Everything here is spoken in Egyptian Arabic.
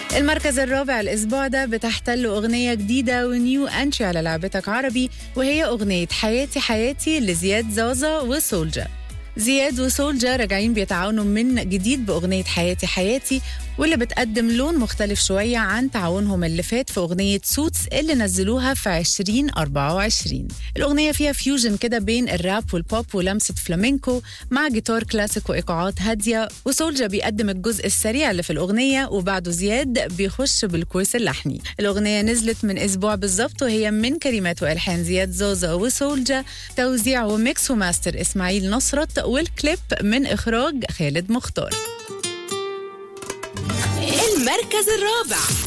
المركز الرابع الأسبوع ده بتحتل أغنية جديدة ونيو أنتري على لعبتك عربي وهي أغنية حياتي حياتي لزياد زازا وسولجا زياد وسولجا راجعين بيتعاونوا من جديد بأغنية حياتي حياتي واللي بتقدم لون مختلف شوية عن تعاونهم اللي فات في أغنية سوتس اللي نزلوها في 2024 الأغنية فيها فيوجن كده بين الراب والبوب ولمسة فلامينكو مع جيتار كلاسيك وإيقاعات هادية وسولجا بيقدم الجزء السريع اللي في الأغنية وبعده زياد بيخش بالكورس اللحني الأغنية نزلت من أسبوع بالظبط وهي من كلمات وألحان زياد زوزا وسولجا توزيع وميكس وماستر إسماعيل نصرت والكليب من إخراج خالد مختار المركز الرابع